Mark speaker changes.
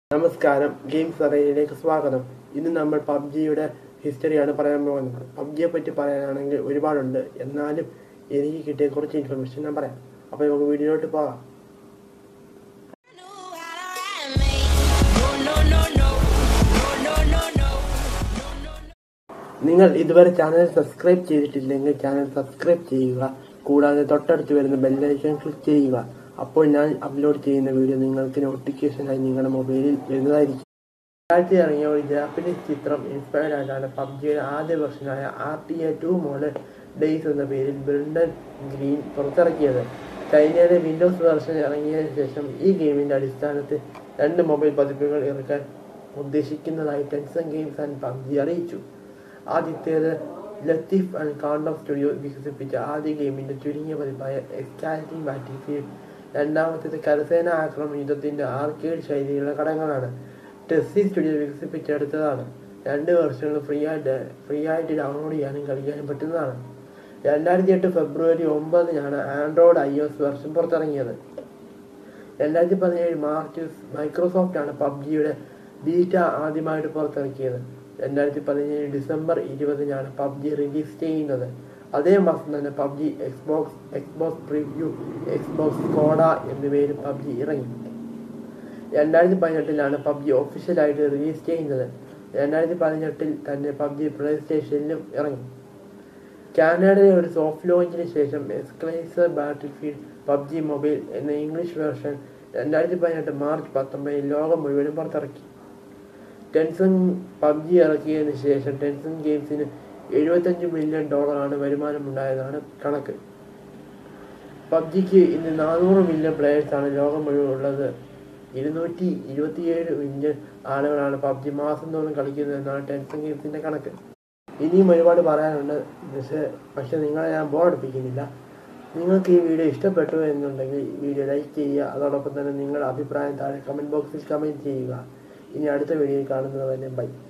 Speaker 1: നമസ്കാരം ഗെയിംസ് അറിയിലേക്ക് സ്വാഗതം ഇന്ന് നമ്മൾ പബ്ജിയുടെ ഹിസ്റ്ററിയാണ് പറയാൻ പോകുന്നത് പബ്ജിയെ പറ്റി പറയാനാണെങ്കിൽ ഒരുപാടുണ്ട് എന്നാലും എനിക്ക് കിട്ടിയ കുറച്ച് ഇൻഫർമേഷൻ ഞാൻ പറയാം അപ്പോൾ നമുക്ക് വീഡിയോയിലോട്ട് പോകാം നിങ്ങൾ ഇതുവരെ ചാനൽ സബ്സ്ക്രൈബ് ചെയ്തിട്ടില്ലെങ്കിൽ ചാനൽ സബ്സ്ക്രൈബ് ചെയ്യുക കൂടാതെ തൊട്ടടുത്ത് വരുന്ന ബെല്ലൈക്കൺ ക്ലിക്ക് ചെയ്യുക അപ്പോൾ ഞാൻ അപ്ലോഡ് ചെയ്യുന്ന വീഡിയോ നിങ്ങൾക്ക് നോട്ടിഫിക്കേഷനായി നിങ്ങളുടെ മൊബൈലിൽ വരുന്നതായിരിക്കും രണ്ടായിരത്തി ഇറങ്ങിയ ഒരു ജാപ്പനീസ് ചിത്രം ഇൻസ്പയർഡ് ആയിട്ടാണ് പബ്ജിയുടെ ആദ്യ വെർഷനായ R T A two model days എന്ന പേരിൽ ബ്രിണ്ടൻ ഗ്രീൻ പുറത്തിറക്കിയത് ചൈനയുടെ വിൻഡോസ് വെർഷൻ ഇറങ്ങിയതിനു ശേഷം ഈ ഗെയിമിന്റെ അടിസ്ഥാനത്തിൽ രണ്ട് മൊബൈൽ പതിപ്പുകൾ ഇറക്കാൻ ഉദ്ദേശിക്കുന്നതായി ടെൻസൺ ഗെയിംസ് ആൻഡ് പബ്ജി അറിയിച്ചു ആദ്യത്തേത് ലത്തീഫ് ആൻഡ് കാണ്ടം സ്റ്റുഡിയോ വികസിപ്പിച്ച ആദ്യ ഗെയിമിന്റെ ചുരുങ്ങിയ പതിപ്പായ എക്സ്കാലിറ്റിംഗ് ബാറ്റിൽഫീൽഡ് രണ്ടാമത്തേത് കരസേന ആക്രമണ യുദ്ധത്തിന്റെ ആർക്കേഡ് ശൈലിയിലുള്ള ഘടകങ്ങളാണ് ടെസ്സി സ്റ്റുഡിയോ വികസിപ്പിച്ചെടുത്തതാണ് രണ്ട് വെർഷനുകൾ ഫ്രീ ആയിട്ട് ഫ്രീ ആയിട്ട് ഡൗൺലോഡ് ചെയ്യാനും കളിക്കാനും പറ്റുന്നതാണ് രണ്ടായിരത്തി എട്ട് ഫെബ്രുവരി ഒമ്പതിനാണ് ആൻഡ്രോയിഡ് ഐ എസ് വെർഷൻ പുറത്തിറങ്ങിയത് രണ്ടായിരത്തി പതിനേഴ് മാർച്ച് മൈക്രോസോഫ്റ്റ് ആണ് പബ്ജിയുടെ ബീറ്റ ആദ്യമായിട്ട് പുറത്തിറക്കിയത് രണ്ടായിരത്തി പതിനേഴ് ഡിസംബർ ഇരുപതിനാണ് പബ്ജി റിലീസ് ചെയ്യുന്നത് അതേ മാസം തന്നെ PUBG Xbox Xbox preview Xbox കോഡ എന്നിവയിലും പബ്ജി ഇറങ്ങി രണ്ടായിരത്തി പതിനെട്ടിലാണ് പബ്ജി ഒഫീഷ്യലായിട്ട് റിലീസ് ചെയ്യുന്നത് രണ്ടായിരത്തി പതിനെട്ടിൽ തന്നെ പബ്ജി പ്ലേ സ്റ്റേഷനിലും ഇറങ്ങി കാനഡയിലെ ഒരു സോഫ്റ്റ് ലോഞ്ചിന് ശേഷം എക്സ്ക്ലൈസർ ബാറ്റിൽ ഫീൽഡ് പബ്ജി മൊബൈൽ എന്ന ഇംഗ്ലീഷ് വേർഷൻ രണ്ടായിരത്തി പതിനെട്ട് മാർച്ച് പത്തൊമ്പതിൽ ലോകം മുഴുവനും പുറത്തിറക്കി ടെൻസൺ പബ്ജി ഇറക്കിയതിന് ശേഷം ടെൻസൺ ഗെയിംസിന് എഴുപത്തഞ്ച് മില്യൺ ഡോളറാണ് വരുമാനമുണ്ടായതാണ് കണക്ക് പബ്ജിക്ക് ഇന്ന് നാനൂറ് മില്യൺ പ്ലേയേഴ്സാണ് ലോകം മുഴുവൻ ഉള്ളത് ഇരുന്നൂറ്റി ഇരുപത്തിയേഴ് മില്യൺ ആളുകളാണ് പബ്ജി മാസം തോറും കളിക്കുന്നത് എന്നാണ് ടെൻസൺ ഗെയിംസിന്റെ കണക്ക് ഇനിയും ഒരുപാട് പറയാനുണ്ട് പക്ഷേ പക്ഷെ നിങ്ങളെ ഞാൻ ബോറടിപ്പിക്കുന്നില്ല നിങ്ങൾക്ക് ഈ വീഡിയോ ഇഷ്ടപ്പെട്ടു എന്നുണ്ടെങ്കിൽ വീഡിയോ ലൈക്ക് ചെയ്യുക അതോടൊപ്പം തന്നെ നിങ്ങളുടെ അഭിപ്രായം താഴെ കമൻറ്റ് ബോക്സിൽ കമൻറ്റ് ചെയ്യുക ഇനി അടുത്ത വീഡിയോയിൽ കാണുന്നത് തന്നെ ബൈ